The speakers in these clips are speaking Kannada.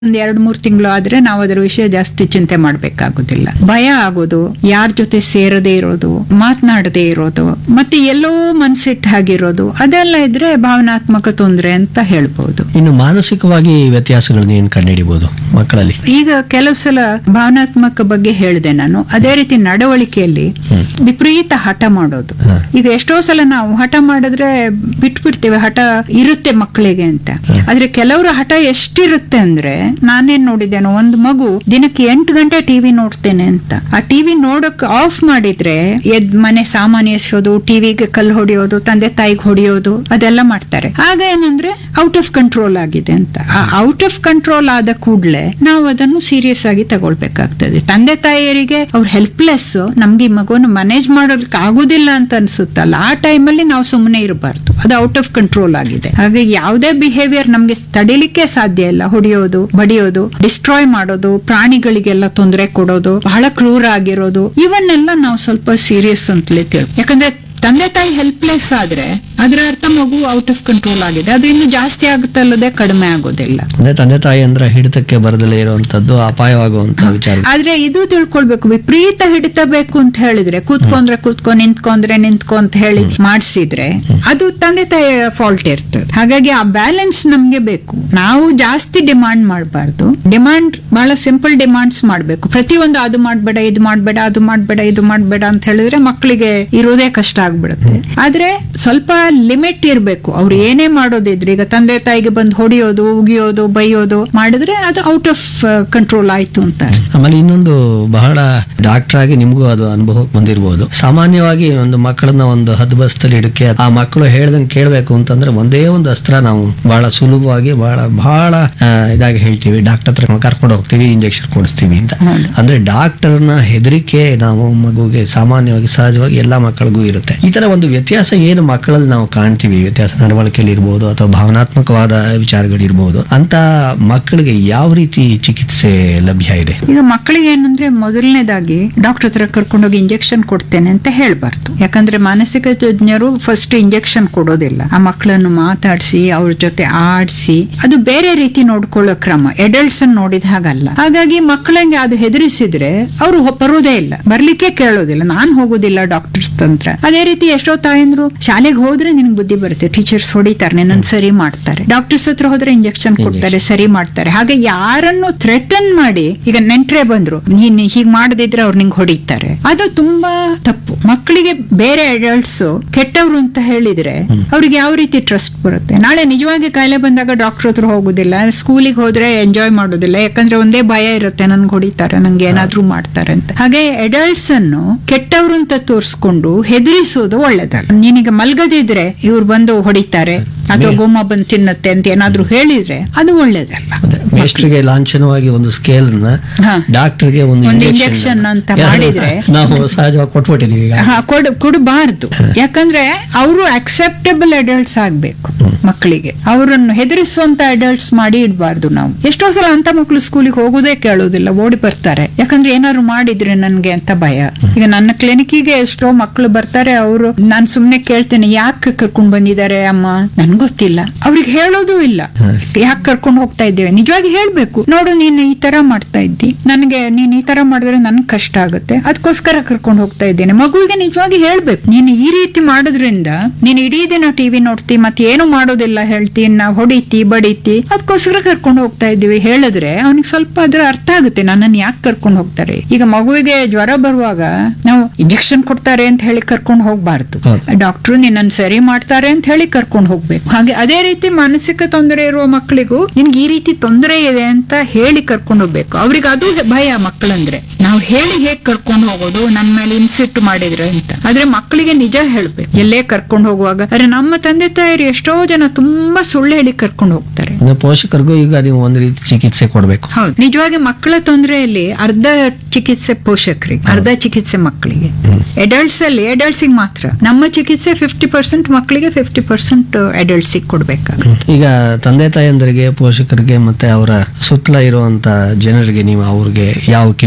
ಒಂದ್ ಎರಡ್ ಮೂರ್ ತಿಂಗಳು ಆದ್ರೆ ನಾವು ಅದರ ವಿಷಯ ಜಾಸ್ತಿ ಚಿಂತೆ ಮಾಡ್ಬೇಕಾಗುದಿಲ್ಲ ಭಯ ಆಗೋದು ಯಾರ ಜೊತೆ ಸೇರದೇ ಇರೋದು ಮಾತನಾಡದೇ ಇರೋದು ಮತ್ತೆ ಎಲ್ಲೋ ಮನ್ಸಿಟ್ಟು ಹಾಗಿರೋದು ಅದೆಲ್ಲ ಇದ್ರೆ ಭಾವನಾತ್ಮಕ ತೊಂದರೆ ಅಂತ ಹೇಳ್ಬಹುದು ಇನ್ನು ಮಾನಸಿಕವಾಗಿ ವ್ಯತ್ಯಾಸಗಳನ್ನ ಏನ್ ಕಂಡುಹಿಡಿಬಹುದು ಮಕ್ಕಳಲ್ಲಿ ಈಗ ಕೆಲವು ಸಲ ಭಾವನಾತ್ಮಕ ಬಗ್ಗೆ ಹೇಳಿದೆ ನಾನು ಅದೇ ರೀತಿ ನಡವಳಿಕೆಯಲ್ಲಿ ವಿಪರೀತ ಹಠ ಮಾಡೋದು ಹ. ಈಗ ಎಷ್ಟೋ ಸಲ ನಾವು ಹಠ ಮಾಡಿದ್ರೆ ಬಿಟ್ಬಿಡ್ತೇವೆ ಹಠ ಇರುತ್ತೆ ಮಕ್ಕಳಿಗೆ ಅಂತ ಆದ್ರೆ ಕೆಲವರ ಹಠ ಎಷ್ಟಿರುತ್ತೆ ಅಂದ್ರೆ ನಾನೇನ್ ನೋಡಿದ್ದೇನೋ ಒಂದು ಮಗು ದಿನಕ್ಕೆ ಎಂಟು ಗಂಟೆ ಟಿವಿ ನೋಡ್ತೇನೆ ಅಂತ ಆ ಟಿವಿ ನೋಡಕ್ ಆಫ್ ಮಾಡಿದ್ರೆ ಎದ್ ಮನೆ ಸಾಮಾನ್ಯ ಎಸೆಯೋದು ಟಿವಿಗೆ ಕಲ್ಲು ಹೊಡೆಯೋದು ತಂದೆ ತಾಯಿಗೆ ಹೊಡೆಯೋದು ಅದೆಲ್ಲ ಮಾಡ್ತಾರೆ ಆಗ ಏನಂದ್ರೆ ಔಟ್ ಆಫ್ ಕಂಟ್ರೋಲ್ ಆಗಿದೆ ಅಂತ ಆ ಔಟ್ ಆಫ್ ಕಂಟ್ರೋಲ್ ಆದ ಕೂಡ್ಲೆ ನಾವು ಅದನ್ನು ಸೀರಿಯಸ್ ಆಗಿ ತಗೊಳ್ಬೇಕಾಗ್ತದೆ ತಂದೆ ತಾಯಿಯರಿಗೆ ಅವ್ರ ಹೆಲ್ಪ್ಲೆಸ್ ನಮ್ಗೆ ಈ ಮಗುವನ್ನು ಮ್ಯಾನೇಜ್ ಮಾಡೋದಕ್ಕೆ ಆಗುದಿಲ್ಲ ಅಂತ ಅನ್ಸುತ್ತಲ್ಲ ಆ ಟೈಮಲ್ಲಿ ನಾವು ಸುಮ್ಮನೆ ಇರಬಾರ್ದು ಅದು ಔಟ್ ಆಫ್ ಕಂಟ್ರೋಲ್ ಆಗಿದೆ ಹಾಗೆ ಯಾವುದೇ ಬಿಹೇವಿಯರ್ ನಮ್ಗೆ ತಡಿಲಿಕ್ಕೆ ಸಾಧ್ಯ ಇಲ್ಲ ಹೊಡೆಯೋದು ಬಡಿಯೋದು ಡಿಸ್ಟ್ರಾಯ್ ಮಾಡೋದು ಪ್ರಾಣಿಗಳಿಗೆಲ್ಲ ತೊಂದರೆ ಕೊಡೋದು ಬಹಳ ಕ್ರೂರ ಆಗಿರೋದು ಇವನ್ನೆಲ್ಲ ನಾವು ಸ್ವಲ್ಪ ಸೀರಿಯಸ್ ಅಂತಲೇ ತಿಳ್ ಯಾಕಂದ್ರೆ ತಂದೆ ತಾಯಿ ಹೆಲ್ಪ್ಲೆಸ್ ಆದ್ರೆ ಅದರ ಅರ್ಥ ಮಗು ಔಟ್ ಆಫ್ ಕಂಟ್ರೋಲ್ ಆಗಿದೆ ಅದು ಇನ್ನು ಜಾಸ್ತಿ ಆಗುತ್ತಲ್ಲದೆ ಕಡಿಮೆ ಆಗೋದಿಲ್ಲ ಅಂದ್ರೆ ತಂದೆ ತಾಯಿ ಅಂದ್ರೆ ಹಿಡಿತಕ್ಕೆ ಬರದಲ್ಲೇ ಇರುವಂತದ್ದು ಅಪಾಯವಾಗುವಂತ ವಿಚಾರ ಆದ್ರೆ ಇದು ತಿಳ್ಕೊಳ್ಬೇಕು ವಿಪರೀತ ಹಿಡಿತಬೇಕು ಅಂತ ಹೇಳಿದ್ರೆ ಕೂತ್ಕೊಂಡ್ರೆ ಕೂತ್ಕೊ ನಿಂತ್ಕೊಂಡ್ರೆ ನಿಂತ್ಕೊ ಅಂತ ಹೇಳಿ ಮಾಡಿಸಿದ್ರೆ ಅದು ತಂದೆ ತಾಯಿಯ ಫಾಲ್ಟ್ ಇರ್ತದೆ ಹಾಗಾಗಿ ಆ ಬ್ಯಾಲೆನ್ಸ್ ನಮ್ಗೆ ಬೇಕು ನಾವು ಜಾಸ್ತಿ ಡಿಮಾಂಡ್ ಮಾಡಬಾರ್ದು ಡಿಮಾಂಡ್ ಬಹಳ ಸಿಂಪಲ್ ಡಿಮಾಂಡ್ಸ್ ಮಾಡ್ಬೇಕು ಪ್ರತಿಯೊಂದು ಅದು ಮಾಡ್ಬೇಡ ಇದು ಮಾಡ್ಬೇಡ ಅದು ಮಾಡ್ಬೇಡ ಇದು ಮಾಡ್ಬೇಡ ಅಂತ ಹೇಳಿದ್ರೆ ಮಕ್ಕಳಿಗೆ ಇರೋದೇ ಕಷ್ಟ ಆಗ್ಬಿಡುತ್ತೆ ಆದ್ರೆ ಸ್ವಲ್ಪ ಲಿಮಿಟ್ ಇರ್ಬೇಕು ಅವ್ರು ಏನೇ ಮಾಡೋದಿದ್ರೆ ಈಗ ತಂದೆ ತಾಯಿಗೆ ಬಂದು ಹೊಡಿಯೋದು ಉಗಿಯೋದು ಬೈಯೋದು ಮಾಡಿದ್ರೆ ಅದು ಔಟ್ ಆಫ್ ಕಂಟ್ರೋಲ್ ಆಯ್ತು ಅಂತ ಅರ್ಥ. ಆಮೇಲೆ ಇನ್ನೊಂದು ಬಹಳ ಡಾಕ್ಟರ್ ಆಗಿ ನಿಮಗೂ ಅದು ಅನುಭವ ಬಂದಿರಬಹುದು ಸಾಮಾನ್ಯವಾಗಿ ಒಂದು ಮಕ್ಕಳನ್ನ ಒಂದು ಹದ್ಬಸ್ತಲ್ಲಿ ಇಡಕ್ಕೆ ಆ ಮಕ್ಕಳು ಹೇಳ್ದಂಗೆ ಕೇಳಬೇಕು ಅಂತಂದ್ರೆ ಒಂದೇ ಒಂದು ಅಸ್ತ್ರ ನಾವು ಬಹಳ ಸುಲಭವಾಗಿ ಬಹಳ ಬಹಳ ಆ, ಇದಾಗಿ ಹೇಳ್ತೀವಿ ಡಾಕ್ಟರ್ ಹತ್ರ ಕರ್ಕೊಂಡು ಹೋಗ್ತೀವಿ ಇಂಜೆಕ್ಷನ್ ಕೊಡಿಸ್ತೀವಿ ಅಂತ ಹೌದು. ಅಂದ್ರೆ ಡಾಕ್ಟರ್ನ ಹೆದರಿಕೆ ನಾವು ಮಗುಗೆ ಸಾಮಾನ್ಯವಾಗಿ ಸಹಜವಾಗಿ ಎಲ್ಲಾ ಮಕ್ಕಳಿಗೂ ಇರುತ್ತೆ ಈ ತರ ಒಂದು ವ್ಯತ್ಯಾಸ ಏನು ಮಕ್ಕಳಲ್ಲಿ ನಾವು ಕಾಣ್ತೀವಿ ವ್ಯತ್ಯಾಸ ನಡವಳಿಕೆಯಲ್ಲಿ ಇರ್ಬೋದು ಅಥವಾ ಭಾವನಾತ್ಮಕವಾದ ವಿಚಾರಗಳಿರ್ಬೋದು ಅಂತ ಮಕ್ಕಳಿಗೆ ಯಾವ ರೀತಿ ಚಿಕಿತ್ಸೆ ಲಭ್ಯ ಇದೆ ಈಗ ಮಕ್ಕಳಿಗೆ ಏನಂದ್ರೆ ಮೊದಲನೇದಾಗಿ ಡಾಕ್ಟರ್ ಹತ್ರ ಕರ್ಕೊಂಡೋಗಿ ಇಂಜೆಕ್ಷನ್ ಕೊಡ್ತೇನೆ ಅಂತ ಹೇಳ್ಬಾರ್ದು ಯಾಕಂದ್ರೆ ಮಾನಸಿಕ ತಜ್ಞರು ಫಸ್ಟ್ ಇಂಜೆಕ್ಷನ್ ಕೊಡೋದಿಲ್ಲ ಆ ಮಕ್ಕಳನ್ನು ಮಾತಾಡಿಸಿ ಅವ್ರ ಜೊತೆ ಆಡಿಸಿ ಅದು ಬೇರೆ ರೀತಿ ನೋಡ್ಕೊಳ್ಳೋ ಕ್ರಮ ಎಡಲ್ಟ್ಸ್ ಅನ್ನು ನೋಡಿದ ಹಾಗಲ್ಲ ಹಾಗಾಗಿ ಮಕ್ಕಳಿಗೆ ಅದು ಹೆದರಿಸಿದ್ರೆ ಅವರು ಬರೋದೇ ಇಲ್ಲ ಬರ್ಲಿಕ್ಕೆ ಕೇಳೋದಿಲ್ಲ ನಾನ್ ಹೋಗೋದಿಲ್ಲ ಡಾಕ್ಟರ್ಸ್ ತಂತ್ರ ಅದೇ ರೀತಿ ಎಷ್ಟೋ ತಾಯಂದ್ರು ಶಾಲೆಗೆ ಹೋದ್ರೆ ನಿನ್ಗೆ ಬುದ್ಧಿ ಬರುತ್ತೆ ಟೀಚರ್ಸ್ ಹೊಡಿತಾರೆ ನಿನ್ನನ್ನು ಸರಿ ಮಾಡ್ತಾರೆ ಡಾಕ್ಟರ್ಸ್ ಹತ್ರ ಹೋದ್ರೆ ಇಂಜೆಕ್ಷನ್ ಕೊಡ್ತಾರೆ ಸರಿ ಮಾಡ್ತಾರೆ ಹಾಗೆ ಯಾರನ್ನು ಥ್ರೆಟನ್ ಮಾಡಿ ಈಗ ನೆಂಟ್ರೆ ಬಂದ್ರು ನೀನ್ ಹೀಗ್ ಮಾಡದಿದ್ರೆ ಅವ್ರು ನಿಂಗೆ ಹೊಡಿತಾರೆ ಅದು ತುಂಬಾ ತಪ್ಪು ಮಕ್ಕಳಿಗೆ ಬೇರೆ ಅಡಲ್ಟ್ಸ್ ಕೆಟ್ಟವ್ರು ಅಂತ ಹೇಳಿದ್ರೆ ಅವ್ರಿಗೆ ಯಾವ ರೀತಿ ಟ್ರಸ್ಟ್ ಬರುತ್ತೆ ನಾಳೆ ನಿಜವಾಗಿ ಕಾಯಿಲೆ ಬಂದಾಗ ಡಾಕ್ಟರ್ ಹತ್ರ ಹೋಗುದಿಲ್ಲ ಸ್ಕೂಲಿಗೆ ಹೋದ್ರೆ ಎಂಜಾಯ್ ಮಾಡೋದಿಲ್ಲ ಯಾಕಂದ್ರೆ ಒಂದೇ ಭಯ ಇರುತ್ತೆ ನನ್ಗೆ ಹೊಡಿತಾರೆ ನಂಗೆ ಏನಾದ್ರೂ ಮಾಡ್ತಾರೆ ಅಂತ ಹಾಗೆ ಅಡಲ್ಟ್ಸ್ ಅನ್ನು ಕೆಟ್ಟವ್ರು ಅಂತ ತೋರಿಸ್ಕೊಂಡು ಹೆದರಿಸೋದು ಒಳ್ಳೇದಲ್ಲ ನೀನೀಗ ಮಲ್ಗದಿದ್ರೆ ಇವ್ರು ಬಂದು ಹೊಡಿತಾರೆ ಅಥವಾ ಗುಮ್ಮ ಬಂದು ತಿನ್ನತ್ತೆ ಅಂತ ಏನಾದ್ರೂ ಹೇಳಿದ್ರೆ ಅದು ಒಳ್ಳೇದಲ್ಲ ಅದೇ, ಮೇಸ್ಟ್ರಿಗೆ ಲಾಂಛನವಾಗಿ ಒಂದು ಸ್ಕೇಲ್ ನ ಹಾ. ಡಾಕ್ಟರ್ಗೆ ಒಂದು ಒಂದು injection injection ನ ಅಂತ ಮಾಡಿದ್ರೆ ನಾವು ಸಹಜವಾಗಿ ಕೊಟ್ಬಿಟ್ಟಿದೀವಿ ಈಗ ಹಾ, ಕೊಡ್ ಕೊಡಬಾರ್ದು ಯಾಕಂದ್ರೆ ಅವರು ಅಕ್ಸೆಪ್ಟಬಲ್ ಅಡಲ್ಟ್ಸ್ ಆಗ್ಬೇಕು ಮಕ್ಕಳಿಗೆ ಅವರನ್ನು ಹೆದರಿಸುವಂತ ಅಡಲ್ಟ್ಸ್ ಮಾಡಿ ಇಡಬಾರ್ದು ನಾವು ಎಷ್ಟೋ ಸಲ ಅಂತ ಮಕ್ಕಳು ಸ್ಕೂಲಿಗೆ ಹೋಗೋದೇ ಕೇಳೋದಿಲ್ಲ ಓಡಿ ಬರ್ತಾರೆ ಯಾಕಂದ್ರೆ ಏನಾದ್ರು ಮಾಡಿದ್ರೆ ನನ್ಗೆ ಅಂತ ಭಯ ಈಗ ನನ್ನ ಕ್ಲಿನಿಕ್ಗೆ ಎಷ್ಟೋ ಮಕ್ಕಳು ಬರ್ತಾರೆ ಅವರು ನಾನ್ ಸುಮ್ನೆ ಕೇಳ್ತೇನೆ ಯಾಕೆ ಕರ್ಕೊಂಡ್ ಬಂದಿದ್ದಾರೆ ಅಮ್ಮ ನನ್ಗೆ ಗೊತ್ತಿಲ್ಲ ಅವ್ರಿಗೆ ಹೇಳೋದು ಇಲ್ಲ ಯಾಕೆ ಕರ್ಕೊಂಡು ಹೋಗ್ತಾ ಇದ್ದೇವೆ ನಿಜವಾಗಿ ಹೇಳ್ಬೇಕು ನೋಡು ನೀನು ಈ ತರ ಮಾಡ್ತಾ ಇದ್ದಿ ನನಗೆ ನೀನ್ ಈ ತರ ಮಾಡಿದ್ರೆ ನನ್ಗೆ ಕಷ್ಟ ಆಗುತ್ತೆ ಅದಕ್ಕೋಸ್ಕರ ಕರ್ಕೊಂಡು ಹೋಗ್ತಾ ಇದ್ದೇನೆ ಮಗುವಿಗೆ ನಿಜವಾಗಿ ಹೇಳ್ಬೇಕು ನೀನು ಈ ರೀತಿ ಮಾಡೋದ್ರಿಂದ ನೀನು ಇಡೀ ದಿನ ಟಿವಿ ನೋಡ್ತಿ ಮತ್ತೆ ಏನು ಮಾಡೋದಿಲ್ಲ ಹೇಳ್ತಿ ನಾವು ಹೊಡಿತಿ ಬಡಿತಿ ಅದಕ್ಕೋಸ್ಕರ ಕರ್ಕೊಂಡು ಹೋಗ್ತಾ ಇದ್ದೀವಿ ಹೇಳಿದ್ರೆ ಅವನಿಗೆ ಸ್ವಲ್ಪ ಅದ್ರ ಅರ್ಥ ಆಗುತ್ತೆ ನನ್ನನ್ನು ಯಾಕೆ ಕರ್ಕೊಂಡು ಹೋಗ್ತಾರೆ ಈಗ ಮಗುವಿಗೆ ಜ್ವರ ಬರುವಾಗ ನಾವು ಇಂಜೆಕ್ಷನ್ ಕೊಡ್ತಾರೆ ಅಂತ ಹೇಳಿ ಕರ್ಕೊಂಡು ಹೋಗ್ಬಾರ್ದು ಹೌದು. ಡಾಕ್ಟ್ರು ನಿನ್ನನ್ನು ಸರಿ ಮಾಡ್ತಾರೆ ಅಂತ ಹೇಳಿ ಕರ್ಕೊಂಡು ಹೋಗ್ಬೇಕು ಹಾಗೆ ಅದೇ ರೀತಿ ಮಾನಸಿಕ ತೊಂದರೆ ಇರುವ ಮಕ್ಕಳಿಗೂ ನಿನ್ಗೆ ಈ ರೀತಿ ತೊಂದರೆ ಇದೆ ಅಂತ ಹೇಳಿ ಕರ್ಕೊಂಡು ಹೋಗ್ಬೇಕು ಅವ್ರಿಗೆ ಅದು ಭಯ ಮಕ್ಕಳಂದ್ರೆ ನಾವು ಹೇಳಿ ಹೇಗ್ ಕರ್ಕೊಂಡು ಹೋಗೋದು ನನ್ನ ಮೇಲೆ ಇನ್ಸಿಟ್ ಮಾಡಿದ್ರೆ ಅಂತ ಆದ್ರೆ ಮಕ್ಕಳಿಗೆ ನಿಜ ಹೇಳ್ಬೇಕು ಎಲ್ಲೇ ಕರ್ಕೊಂಡು ಹೋಗುವಾಗ ಅರೆ ನಮ್ಮ ತಂದೆ ತಾಯಿರು ಎಷ್ಟೋ ಜನ ತುಂಬಾ ಸುಳ್ಳು ಹೇಳಿ ಕರ್ಕೊಂಡು ಹೋಗ್ತಾರೆ ಅಂದ್ರೆ ಪೋಷಕರಿಗೂ ಈಗ ನೀವು ಒಂದು ರೀತಿ ಚಿಕಿತ್ಸೆ ಕೊಡ್ಬೇಕು ಹೌದು ನಿಜವಾಗಿ ಮಕ್ಕಳ ತೊಂದರೆಯಲ್ಲಿ ಅರ್ಧ ಚಿಕಿತ್ಸೆ ಪೋಷಕರಿಗೆ ಅರ್ಧ ಚಿಕಿತ್ಸೆ ಮಕ್ಕಳಿಗೆ ಅಡಲ್ಟ್ಸ್ ಅಲ್ಲಿ ಅಡಲ್ಟ್ಸ್ ಮಾತ್ರ ನಮ್ಮ ಚಿಕಿತ್ಸೆ ಫಿಫ್ಟಿ ಪರ್ಸೆಂಟ್ ಮಕ್ಕಳಿಗೆ ಫಿಫ್ಟಿ ಪರ್ಸೆಂಟ್ ಅಡಲ್ಟ್ಸ್ ಕೊಡ್ಬೇಕಾಗುತ್ತೆ ಈಗ ತಂದೆ ತಾಯಂದರಿಗೆ ಪೋಷಕರಿಗೆ ಮತ್ತೆ ಅವರ ಸುತ್ತಲ ಇರುವಂತ ಜನರಿಗೆ ನೀವು ಅವ್ರಿಗೆ ಯಾವ ಕಿವಿ ಮಾತು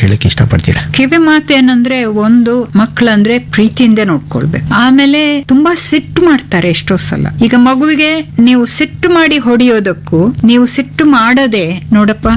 ಹೇಳಕ್ ಇಷ್ಟಪಡ್ತೀರಾ ಕಿವಿ ಮಾತೇನಂದ್ರೆ ಒಂದು ಮಕ್ಕಳಂದ್ರೆ ಪ್ರೀತಿಯಿಂದ ನೋಡ್ಕೊಳ್ಬೇಕು ಆಮೇಲೆ ತುಂಬಾ ಸಿಟ್ಟು ಮಾಡ್ತಾರೆ ಎಷ್ಟೋ ಸಲ ಈಗ ಮಗುವಿಗೆ ನೀವು ಸಿಟ್ಟು ಮಾಡಿ ಹೊಡೆಯೋದಕ್ಕೂ ನೀವು ಸಿಟ್ಟು ಮಾಡದೆ ನೋಡಪ್ಪ